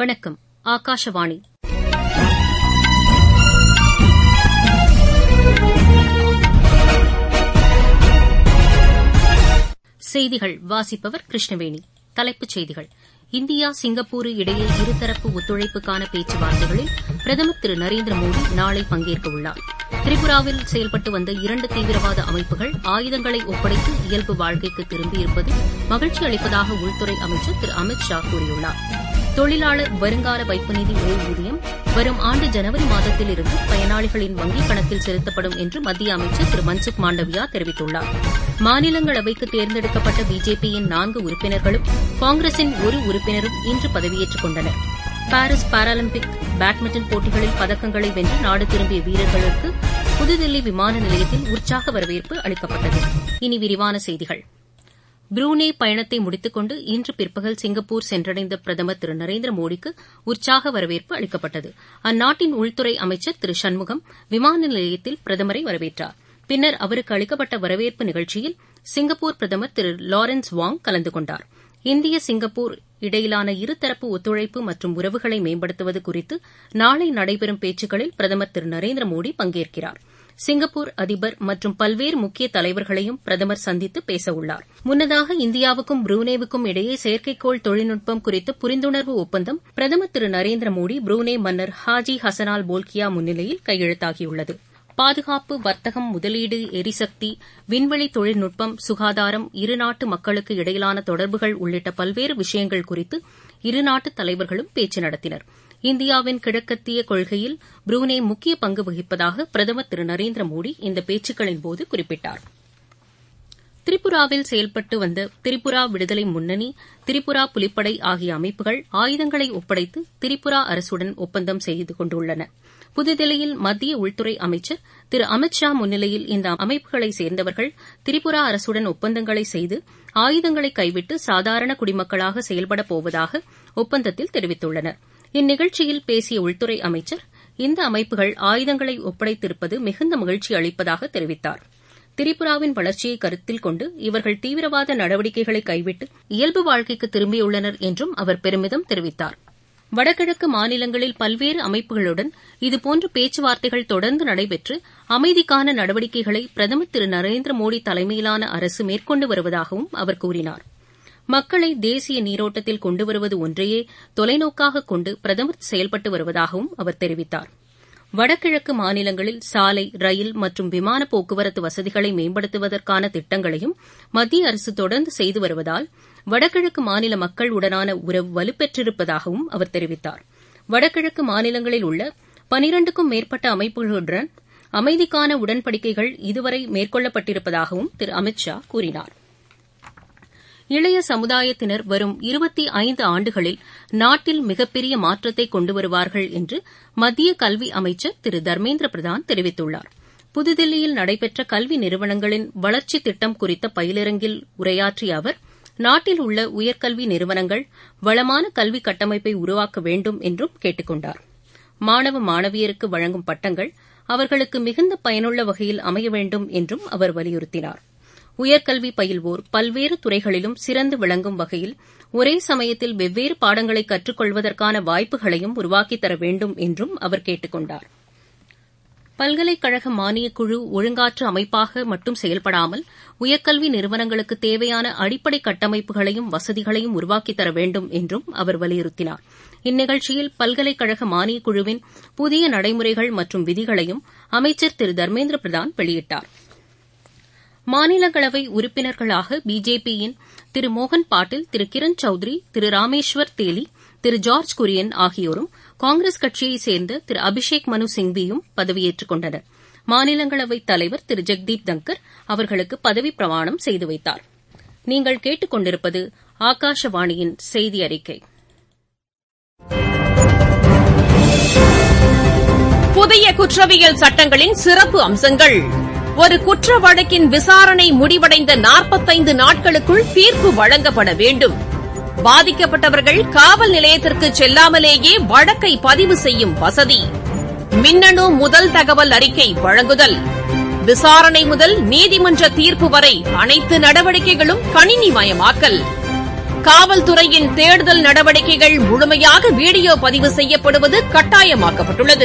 வணக்கம் ஆகாஷவாணி செய்திகள் வாசிப்பவர் கிருஷ்ணவேணி தலைப்புச் செய்திகள் இந்தியா சிங்கப்பூர் இடையே இருதரப்பு ஒத்துழைப்புக்கான பேச்சுவார்த்தைகளில் பிரதமர் திரு நரேந்திர மோடி நாளை பங்கேற்கவுள்ளார் திரிபுராவில் செயல்பட்டு வந்த இரண்டு தீவிரவாத அமைப்புகள் ஆயுதங்களை ஒப்படைத்து இயல்பு வாழ்க்கைக்கு திரும்பியிருப்பது மகிழ்ச்சி அளிப்பதாக உள்துறை அமைச்சர் திரு அமித் ஷா கூறியுள்ளார் தொழிலாளர் வருங்கால வைப்பு நிதி ஓய்வூதியம் வரும் ஆண்டு ஜனவரி மாதத்திலிருந்து பயனாளிகளின் வங்கிக் கணக்கில் செலுத்தப்படும் என்று மத்திய அமைச்சர் திரு மன்சுக் மாண்டவியா தெரிவித்துள்ளார் மாநிலங்களவைக்கு தேர்ந்தெடுக்கப்பட்ட பிஜேபியின் நான்கு உறுப்பினர்களும் காங்கிரசின் ஒரு உறுப்பினரும் இன்று பதவியேற்றுக் கொண்டனர் பாரிஸ் பாராலிம்பிக் பேட்மிண்டன் போட்டிகளில் பதக்கங்களை வென்று நாடு திரும்பிய வீரர்களுக்கு புதுதில்லி விமான நிலையத்தில் உற்சாக வரவேற்பு அளிக்கப்பட்டது இனி விரிவான செய்திகள் புரூனே பயணத்தை முடித்துக் கொண்டு இன்று பிற்பகல் சிங்கப்பூர் சென்றடைந்த பிரதமர் திரு நரேந்திர மோடிக்கு உற்சாக வரவேற்பு அளிக்கப்பட்டது அந்நாட்டின் உள்துறை அமைச்சர் திரு சண்முகம் விமான நிலையத்தில் பிரதமரை வரவேற்றார் பின்னர் அவருக்கு அளிக்கப்பட்ட வரவேற்பு நிகழ்ச்சியில் சிங்கப்பூர் பிரதமர் திரு லாரன்ஸ் வாங் கலந்து கொண்டார் இந்திய சிங்கப்பூர் இடையிலான இருதரப்பு ஒத்துழைப்பு மற்றும் உறவுகளை மேம்படுத்துவது குறித்து நாளை நடைபெறும் பேச்சுக்களில் பிரதமர் திரு நரேந்திர மோடி பங்கேற்கிறார் சிங்கப்பூர் அதிபர் மற்றும் பல்வேறு முக்கிய தலைவர்களையும் பிரதமர் சந்தித்து பேசவுள்ளார் முன்னதாக இந்தியாவுக்கும் புரூனேவுக்கும் இடையே செயற்கைக்கோள் தொழில்நுட்பம் குறித்த புரிந்துணர்வு ஒப்பந்தம் பிரதமர் திரு நரேந்திர மோடி புரூனே மன்னர் ஹாஜி ஹசனால் போல்கியா முன்னிலையில் கையெழுத்தாகியுள்ளது பாதுகாப்பு வர்த்தகம் முதலீடு எரிசக்தி விண்வெளி தொழில்நுட்பம் சுகாதாரம் இருநாட்டு மக்களுக்கு இடையிலான தொடர்புகள் உள்ளிட்ட பல்வேறு விஷயங்கள் குறித்து இருநாட்டு தலைவர்களும் பேச்சு நடத்தினர் இந்தியாவின் கிழக்கத்திய கொள்கையில் புரூனே முக்கிய பங்கு வகிப்பதாக பிரதமர் திரு நரேந்திர மோடி இந்த பேச்சுக்களின்போது குறிப்பிட்டார் திரிபுராவில் செயல்பட்டு வந்த திரிபுரா விடுதலை முன்னணி திரிபுரா புலிப்படை ஆகிய அமைப்புகள் ஆயுதங்களை ஒப்படைத்து திரிபுரா அரசுடன் ஒப்பந்தம் செய்து கொண்டுள்ளன புதுதில்லியில் மத்திய உள்துறை அமைச்சர் திரு அமித் ஷா முன்னிலையில் இந்த அமைப்புகளைச் சேர்ந்தவர்கள் திரிபுரா அரசுடன் ஒப்பந்தங்களை செய்து ஆயுதங்களை கைவிட்டு சாதாரண குடிமக்களாக செயல்படப் போவதாக ஒப்பந்தத்தில் தெரிவித்துள்ளனர் இந்நிகழ்ச்சியில் பேசிய உள்துறை அமைச்சர் இந்த அமைப்புகள் ஆயுதங்களை ஒப்படைத்திருப்பது மிகுந்த மகிழ்ச்சி அளிப்பதாக தெரிவித்தார் திரிபுராவின் வளர்ச்சியை கருத்தில் கொண்டு இவர்கள் தீவிரவாத நடவடிக்கைகளை கைவிட்டு இயல்பு வாழ்க்கைக்கு திரும்பியுள்ளனர் என்றும் அவர் பெருமிதம் தெரிவித்தார் வடகிழக்கு மாநிலங்களில் பல்வேறு அமைப்புகளுடன் இதுபோன்ற பேச்சுவார்த்தைகள் தொடர்ந்து நடைபெற்று அமைதிக்கான நடவடிக்கைகளை பிரதமர் திரு நரேந்திர மோடி தலைமையிலான அரசு மேற்கொண்டு வருவதாகவும் அவர் கூறினார் மக்களை தேசிய நீரோட்டத்தில் கொண்டு வருவது ஒன்றையே தொலைநோக்காக கொண்டு பிரதமர் செயல்பட்டு வருவதாகவும் அவர் தெரிவித்தார் வடகிழக்கு மாநிலங்களில் சாலை ரயில் மற்றும் விமான போக்குவரத்து வசதிகளை மேம்படுத்துவதற்கான திட்டங்களையும் மத்திய அரசு தொடர்ந்து செய்து வருவதால் வடகிழக்கு மாநில மக்கள் உடனான உறவு வலுப்பெற்றிருப்பதாகவும் அவர் தெரிவித்தார் வடகிழக்கு மாநிலங்களில் உள்ள பனிரண்டுக்கும் மேற்பட்ட அமைப்புகளுடன் அமைதிக்கான உடன்படிக்கைகள் இதுவரை மேற்கொள்ளப்பட்டிருப்பதாகவும் திரு அமித் ஷா கூறினார் இளைய சமுதாயத்தினர் வரும் இருபத்தி ஐந்து ஆண்டுகளில் நாட்டில் மிகப்பெரிய மாற்றத்தை கொண்டு வருவார்கள் என்று மத்திய கல்வி அமைச்சர் திரு தர்மேந்திர பிரதான் தெரிவித்துள்ளார் புதுதில்லியில் நடைபெற்ற கல்வி நிறுவனங்களின் வளர்ச்சி திட்டம் குறித்த பயிலரங்கில் உரையாற்றிய அவர் நாட்டில் உள்ள உயர்கல்வி நிறுவனங்கள் வளமான கல்வி கட்டமைப்பை உருவாக்க வேண்டும் என்றும் கேட்டுக் கொண்டார் மாணவ மாணவியருக்கு வழங்கும் பட்டங்கள் அவர்களுக்கு மிகுந்த பயனுள்ள வகையில் அமைய வேண்டும் என்றும் அவர் வலியுறுத்தினார் உயர்கல்வி பயில்வோர் பல்வேறு துறைகளிலும் சிறந்து விளங்கும் வகையில் ஒரே சமயத்தில் வெவ்வேறு பாடங்களை கற்றுக்கொள்வதற்கான வாய்ப்புகளையும் உருவாக்கித் தர வேண்டும் என்றும் அவர் கேட்டுக் கொண்டார் பல்கலைக்கழக மானியக்குழு ஒழுங்காற்று அமைப்பாக மட்டும் செயல்படாமல் உயர்கல்வி நிறுவனங்களுக்கு தேவையான அடிப்படை கட்டமைப்புகளையும் வசதிகளையும் உருவாக்கித் தர வேண்டும் என்றும் அவர் வலியுறுத்தினார் இந்நிகழ்ச்சியில் பல்கலைக்கழக மானியக்குழுவின் புதிய நடைமுறைகள் மற்றும் விதிகளையும் அமைச்சர் திரு தர்மேந்திர பிரதான் வெளியிட்டார் மாநிலங்களவை உறுப்பினர்களாக பிஜேபியின் திரு மோகன் பாட்டில் திரு கிரண் சௌத்ரி திரு ராமேஸ்வர் தேலி திரு ஜார்ஜ் குரியன் ஆகியோரும் காங்கிரஸ் கட்சியைச் சேர்ந்த திரு அபிஷேக் மனு சிங்வியும் பதவியேற்றுக் கொண்டனர் மாநிலங்களவைத் தலைவர் திரு ஜெக்தீப் தங்கர் அவர்களுக்கு பதவிப் பிரமாணம் செய்து வைத்தார் நீங்கள் கேட்டுக் கொண்டிருப்பது ஆகாஷவாணியின் செய்தி அறிக்கை புதிய குற்றவியல் சட்டங்களின் சிறப்பு அம்சங்கள் ஒரு குற்ற வழக்கின் விசாரணை முடிவடைந்த நாற்பத்தைந்து நாட்களுக்குள் தீர்ப்பு வழங்கப்பட வேண்டும் பாதிக்கப்பட்டவர்கள் காவல் நிலையத்திற்கு செல்லாமலேயே வழக்கை பதிவு செய்யும் வசதி மின்னணு முதல் தகவல் அறிக்கை வழங்குதல் விசாரணை முதல் நீதிமன்ற தீர்ப்பு வரை அனைத்து நடவடிக்கைகளும் கணினிமயமாக்கல் காவல்துறையின் தேடுதல் நடவடிக்கைகள் முழுமையாக வீடியோ பதிவு செய்யப்படுவது கட்டாயமாக்கப்பட்டுள்ளது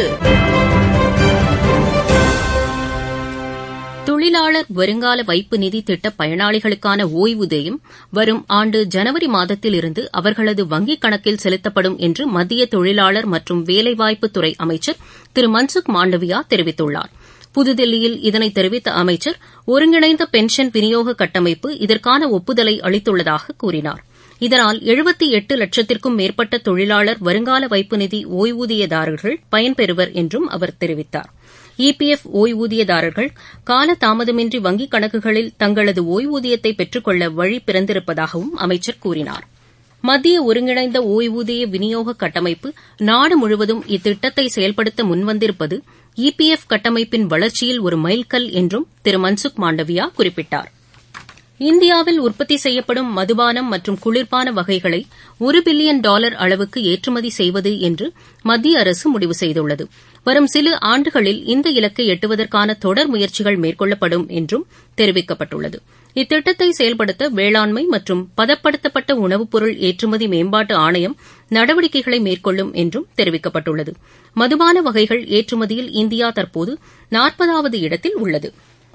தொழிலாளர் வருங்கால வைப்பு நிதி திட்ட பயனாளிகளுக்கான ஓய்வூதியம் வரும் ஆண்டு ஜனவரி மாதத்திலிருந்து அவர்களது வங்கிக் கணக்கில் செலுத்தப்படும் என்று மத்திய தொழிலாளர் மற்றும் வேலைவாய்ப்புத்துறை அமைச்சர் திரு மன்சுக் மாண்டவியா தெரிவித்துள்ளார் புதுதில்லியில் இதனை தெரிவித்த அமைச்சர் ஒருங்கிணைந்த பென்ஷன் விநியோக கட்டமைப்பு இதற்கான ஒப்புதலை அளித்துள்ளதாக கூறினார் இதனால் எழுபத்தி எட்டு லட்சத்திற்கும் மேற்பட்ட தொழிலாளர் வருங்கால வைப்பு நிதி ஓய்வூதியதாரர்கள் பயன்பெறுவர் என்றும் அவர் தெரிவித்தார் இபிஎஃப் ஓய்வூதியதாரர்கள் கால தாமதமின்றி வங்கிக் கணக்குகளில் தங்களது ஓய்வூதியத்தை பெற்றுக்கொள்ள வழி பிறந்திருப்பதாகவும் அமைச்சர் கூறினார் மத்திய ஒருங்கிணைந்த ஓய்வூதிய விநியோக கட்டமைப்பு நாடு முழுவதும் இத்திட்டத்தை செயல்படுத்த முன்வந்திருப்பது இபிஎஃப் கட்டமைப்பின் வளர்ச்சியில் ஒரு மைல்கல் என்றும் திரு மன்சுக் மாண்டவியா குறிப்பிட்டார் இந்தியாவில் உற்பத்தி செய்யப்படும் மதுபானம் மற்றும் குளிர்பான வகைகளை ஒரு பில்லியன் டாலர் அளவுக்கு ஏற்றுமதி செய்வது என்று மத்திய அரசு முடிவு செய்துள்ளது வரும் சில ஆண்டுகளில் இந்த இலக்கை எட்டுவதற்கான தொடர் முயற்சிகள் மேற்கொள்ளப்படும் என்றும் தெரிவிக்கப்பட்டுள்ளது இத்திட்டத்தை செயல்படுத்த வேளாண்மை மற்றும் பதப்படுத்தப்பட்ட உணவுப் பொருள் ஏற்றுமதி மேம்பாட்டு ஆணையம் நடவடிக்கைகளை மேற்கொள்ளும் என்றும் தெரிவிக்கப்பட்டுள்ளது மதுபான வகைகள் ஏற்றுமதியில் இந்தியா தற்போது நாற்பதாவது இடத்தில் உள்ளது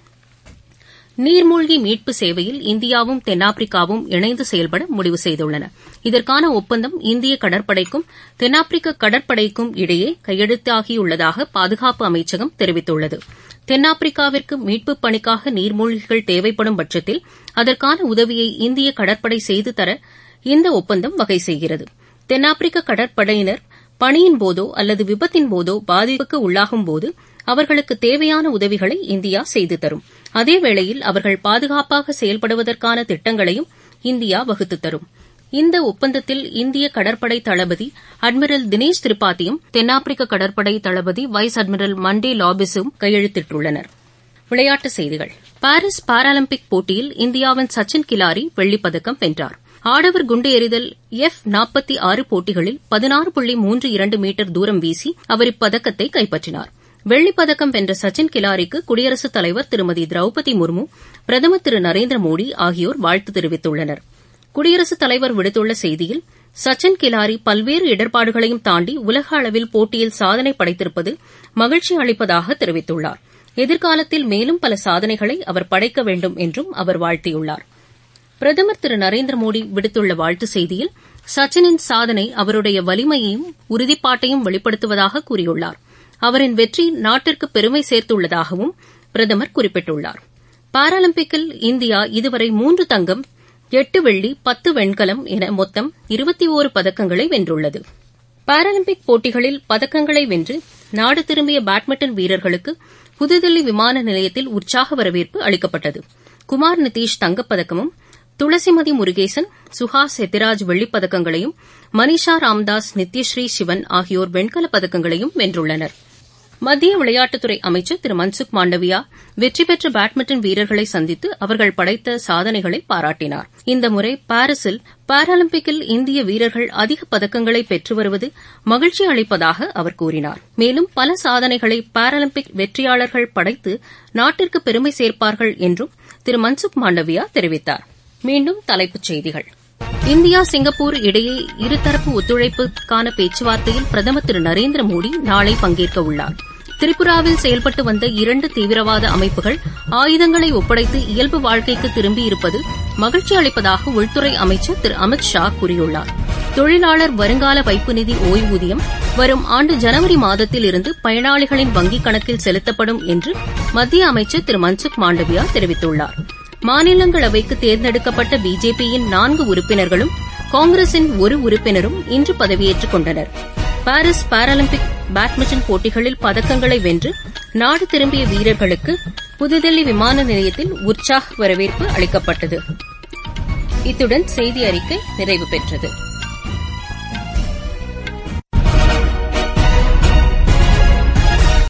நீர்மூழ்கி மீட்பு சேவையில் இந்தியாவும் தென்னாப்பிரிக்காவும் இணைந்து செயல்பட முடிவு செய்துள்ளன இதற்கான ஒப்பந்தம் இந்திய கடற்படைக்கும் தென்னாப்பிரிக்க கடற்படைக்கும் இடையே கையெழுத்தாகியுள்ளதாக பாதுகாப்பு அமைச்சகம் தெரிவித்துள்ளது தென்னாப்பிரிக்காவிற்கு மீட்புப் பணிக்காக நீர்மூழ்கிகள் தேவைப்படும் பட்சத்தில் அதற்கான உதவியை இந்திய கடற்படை செய்து தர இந்த ஒப்பந்தம் வகை செய்கிறது தென்னாப்பிரிக்க கடற்படையினர் பணியின் போதோ அல்லது விபத்தின் போதோ பாதிப்புக்கு உள்ளாகும்போது அவர்களுக்கு தேவையான உதவிகளை இந்தியா செய்து தரும் அதேவேளையில் அவர்கள் பாதுகாப்பாக செயல்படுவதற்கான திட்டங்களையும் இந்தியா வகுத்துத் தரும் இந்த ஒப்பந்தத்தில் இந்திய கடற்படை தளபதி அட்மிரல் தினேஷ் திரிபாதியும் தென்னாப்பிரிக்க கடற்படை தளபதி வைஸ் அட்மிரல் மண்டே லாபிஸும் கையெழுத்திட்டுள்ளனர் விளையாட்டுச் செய்திகள் பாரிஸ் பாராலிம்பிக் போட்டியில் இந்தியாவின் சச்சின் கிலாரி வெள்ளிப்பதக்கம் வென்றார் ஆடவர் குண்டு எறிதல் எஃப் நாற்பத்தி ஆறு போட்டிகளில் பதினாறு புள்ளி மூன்று இரண்டு மீட்டர் தூரம் வீசி அவர் இப்பதக்கத்தை கைப்பற்றினார் வெள்ளிப் பதக்கம் வென்ற சச்சின் கிலாரிக்கு குடியரசுத் தலைவர் திருமதி திரௌபதி முர்மு பிரதமர் திரு நரேந்திர மோடி ஆகியோர் வாழ்த்து தெரிவித்துள்ளனர் குடியரசுத் தலைவர் விடுத்துள்ள செய்தியில் சச்சின் கிலாரி பல்வேறு இடர்பாடுகளையும் தாண்டி உலக அளவில் போட்டியில் சாதனை படைத்திருப்பது மகிழ்ச்சி அளிப்பதாக தெரிவித்துள்ளார் எதிர்காலத்தில் மேலும் பல சாதனைகளை அவர் படைக்க வேண்டும் என்றும் அவர் வாழ்த்தியுள்ளார் பிரதமர் திரு நரேந்திர மோடி விடுத்துள்ள வாழ்த்துச் செய்தியில் சச்சினின் சாதனை அவருடைய வலிமையையும் உறுதிப்பாட்டையும் வெளிப்படுத்துவதாக கூறியுள்ளார் அவரின் வெற்றி நாட்டிற்கு பெருமை சேர்த்துள்ளதாகவும் பிரதமர் குறிப்பிட்டுள்ளார் பாராலிம்பிக்கில் இந்தியா இதுவரை மூன்று தங்கம் எட்டு வெள்ளி பத்து வெண்கலம் என மொத்தம் இருபத்தி ஓரு பதக்கங்களை வென்றுள்ளது பாராலிம்பிக் போட்டிகளில் பதக்கங்களை வென்று நாடு திரும்பிய பேட்மிண்டன் வீரர்களுக்கு புதுதில்லி விமான நிலையத்தில் உற்சாக வரவேற்பு அளிக்கப்பட்டது குமார் நிதீஷ் தங்கப்பதக்கமும் துளசிமதி முருகேசன் சுஹாஸ் எத்திராஜ் வெள்ளிப் பதக்கங்களையும் மனிஷா ராம்தாஸ் நித்யஸ்ரீ சிவன் ஆகியோர் வெண்கலப் பதக்கங்களையும் வென்றுள்ளனர் மத்திய விளையாட்டுத்துறை அமைச்சர் திரு மன்சுக் மாண்டவியா வெற்றி பெற்ற பேட்மிண்டன் வீரர்களை சந்தித்து அவர்கள் படைத்த சாதனைகளை பாராட்டினார் இந்த முறை பாரிஸில் பாராலிம்பிக்கில் இந்திய வீரர்கள் அதிக பதக்கங்களை பெற்று வருவது மகிழ்ச்சி அளிப்பதாக அவர் கூறினார் மேலும் பல சாதனைகளை பாராலிம்பிக் வெற்றியாளர்கள் படைத்து நாட்டிற்கு பெருமை சேர்ப்பார்கள் என்றும் திரு மன்சுக் மாண்டவியா தெரிவித்தார் மீண்டும் தலைப்புச் செய்திகள் இந்தியா சிங்கப்பூர் இடையே இருதரப்பு ஒத்துழைப்புக்கான பேச்சுவார்த்தையில் பிரதமர் திரு நரேந்திர மோடி நாளை பங்கேற்க உள்ளார் திரிபுராவில் செயல்பட்டு வந்த இரண்டு தீவிரவாத அமைப்புகள் ஆயுதங்களை ஒப்படைத்து இயல்பு வாழ்க்கைக்கு திரும்பியிருப்பது மகிழ்ச்சி அளிப்பதாக உள்துறை அமைச்சர் திரு அமித் ஷா கூறியுள்ளார் தொழிலாளர் வருங்கால வைப்பு நிதி ஓய்வூதியம் வரும் ஆண்டு ஜனவரி மாதத்தில் இருந்து பயனாளிகளின் வங்கிக் கணக்கில் செலுத்தப்படும் என்று மத்திய அமைச்சர் திரு மன்சுக் மாண்டவியா தெரிவித்துள்ளார் மாநிலங்களவைக்கு தேர்ந்தெடுக்கப்பட்ட பிஜேபியின் நான்கு உறுப்பினர்களும் காங்கிரசின் ஒரு உறுப்பினரும் இன்று பதவியேற்றுக் கொண்டனர் பாரிஸ் பாராலிம்பிக் பேட்மிண்டன் போட்டிகளில் பதக்கங்களை வென்று நாடு திரும்பிய வீரர்களுக்கு புதுதில்லி விமான நிலையத்தில் உற்சாக வரவேற்பு அளிக்கப்பட்டது இத்துடன் செய்தி அறிக்கை நிறைவு பெற்றது